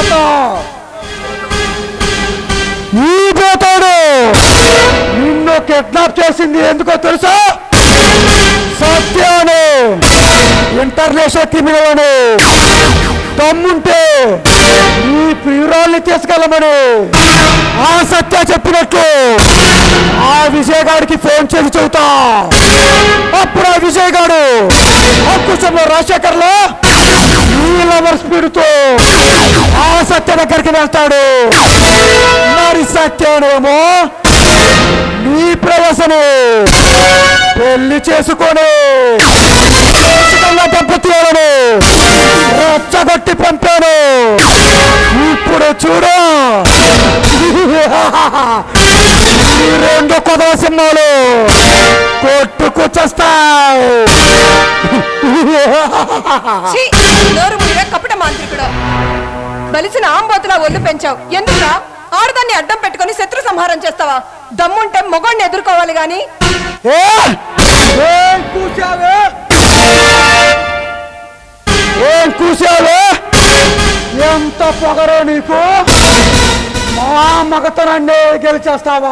చెప్తా ఈ పోతాడు నిన్ను కిడ్నాప్ చేసింది ఎందుకో తెలుసా సత్యాను ఇంటర్నేషనల్ క్రిమినల్ అని దమ్ముంటే ఈ ప్రియురాల్ని తీసుకెళ్ళమని ఆ సత్య చెప్పినట్లు ఆ విజయ్ గారికి ఫోన్ చేసి చెబుతా అప్పుడు ఆ విజయ్ గారు అంకుశంలో రాజశేఖర్లో ఈ లవర్ స్పీడ్తో ఆ సత్య దగ్గరికి వెళ్తాడు మరి సత్యనేమో నీ ప్రవేశము పెళ్లి చేసుకొని ఖచ్చితంగా దంపతులను రెచ్చగొట్టి పంపాను ఇప్పుడు చూడు ఈ రెండు కొదవ సింహాలు కొట్టుకొచ్చేస్తాయి ఛీ! నోరు మీరే కపట మాంత్రికుడు బలిసిన ఆంబోతులా ఒళ్ళు పెంచావు ఎందుకురా ఆడదాన్ని అడ్డం పెట్టుకొని శత్రు సంహారం చేస్తావా దమ్ముంటే మొగోడిని ఎదుర్కోవాలి గాని ఏ? ఏం కూసావే ఏం కూసావే ఎంత పొగరో నీకు మా మగతనాన్ని గెలిచేస్తావా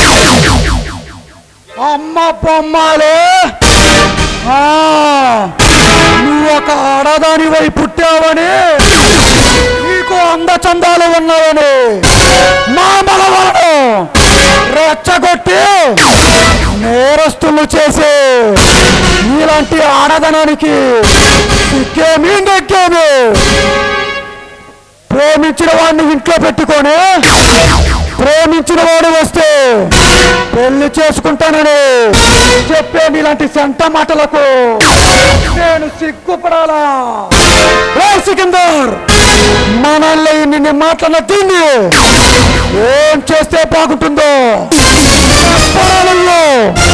అమ్మ బొమ్మాలే ఆ, నువ్వు ఒక ఆడదానివై పుట్టావని నీకు అందచందాలు ఉన్నావని మా మగవాడు రెచ్చగొట్టి నేరస్తులు చేసే ఇలాంటి ఆడదనానికి సిక్కేమీ నెక్కేమి ప్రేమించిన వాడిని ఇంట్లో పెట్టుకొని ప్రేమించిన వాడు వస్తే పెళ్లి చేసుకుంటానని చెప్పేది ఇలాంటి సంట మాటలకు నేను సిగ్గుపడాలా ఏ సికిందర్ మనల్ని నిన్ను మాట్లాడిన దీన్ని ఏం చేస్తే బాగుంటుందో చెప్పడాలలో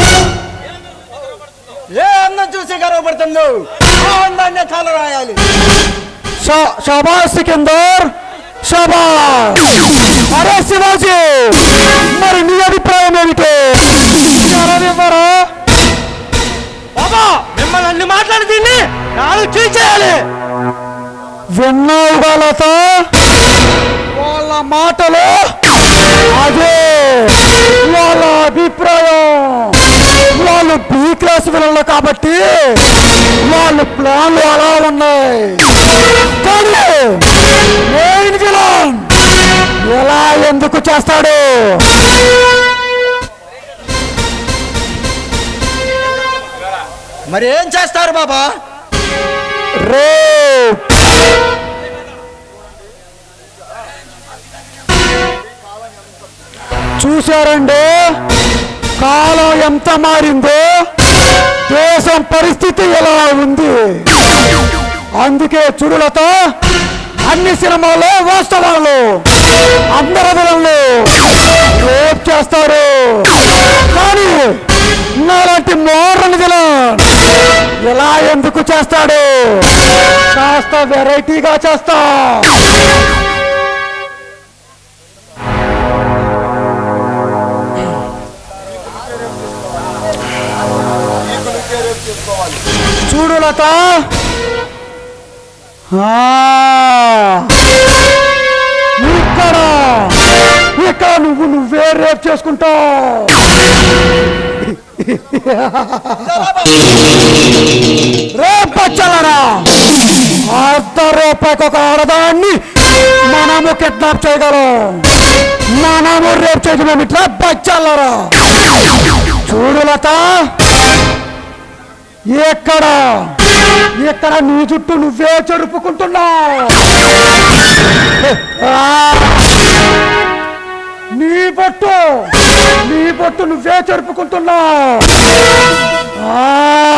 ఏ అందం చూసి గర్వపడుతుందో ఆ అందాన్ని కాలు రాయాలి శా- శాబాష్ సికిందర్ శాబాష్ అరే శివాజీ మరి నీ అభిప్రాయం ఏమిటి ఎవరివ్వరా బాబా మిమ్మల్ని అన్ని మాట్లాడి దీన్ని నాలుగు చేయాలి విన్నావు వాళ్ళతో వాళ్ళ మాటలు అదే వాళ్ళ అభిప్రాయం వాళ్ళు బి క్లాస్ పిల్లలు కాబట్టి వాళ్ళ ప్లాన్లు అలా ఉన్నాయి కానీ మెయిన్ విలన్ ఎలా ఎందుకు చేస్తాడు మరి ఏం చేస్తారు బాబా రేప్ చూశారండి కాలం ఎంత మారిందో దేశం పరిస్థితి ఎలా ఉంది అందుకే చురులతో అన్ని సినిమాల్లో వాస్తవాలు అందరి విలన్లు రేప్ చేస్తారు కానీ నాలాంటి మోడర్న్ విలన్ ఇలా ఎందుకు చేస్తాడు కాస్త వెరైటీగా చేస్తా చూడు లత ఆ, ఇక్కడ ఇక్కడ నువ్వు నువ్వే రేప్ చేసుకుంటావు రేపచ్చలరా అర్ధ రూపాయికి ఒక ఆడదాన్ని మనము కిడ్నాప్ చేయగలం మనము రేపు చేయడం ఇట్లా బచ్చల్లరా చూడు లత ఎక్కడ ఇక్కడ నీ చుట్టూ నువ్వే చెరుపుకుంటున్నావు ఆ! నీ బొట్టు నీ బొట్టు నువ్వే చెరుపుకుంటున్నావు ఆ!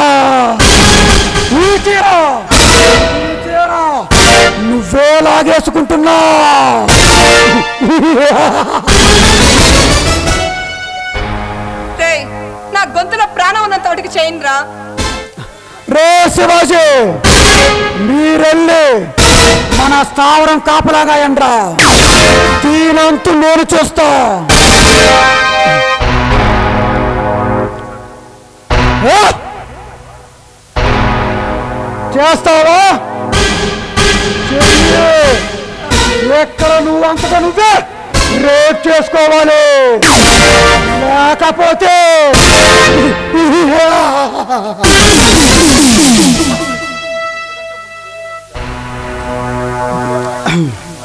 ఈ చీర ఈ చీర నువ్వే లాగేసుకుంటున్నావు రేయ్, నా గొంతులో ప్రాణం ఉన్నంత వాటికి చేయండి రా రే శివాజీ మీరెళ్ళి మన స్థావరం కాపలాగా ఎండ్రా దీనంతు నేను చూస్తా ఏ? చేస్తావా చెయ్యి ఎక్కడ నువ్వు అంతటా నువ్వే రేట్ చేసుకోవాలి లేకపోతే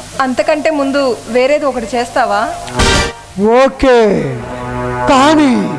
అంతకంటే ముందు వేరేది ఒకటి చేస్తావా ఓకే కానీ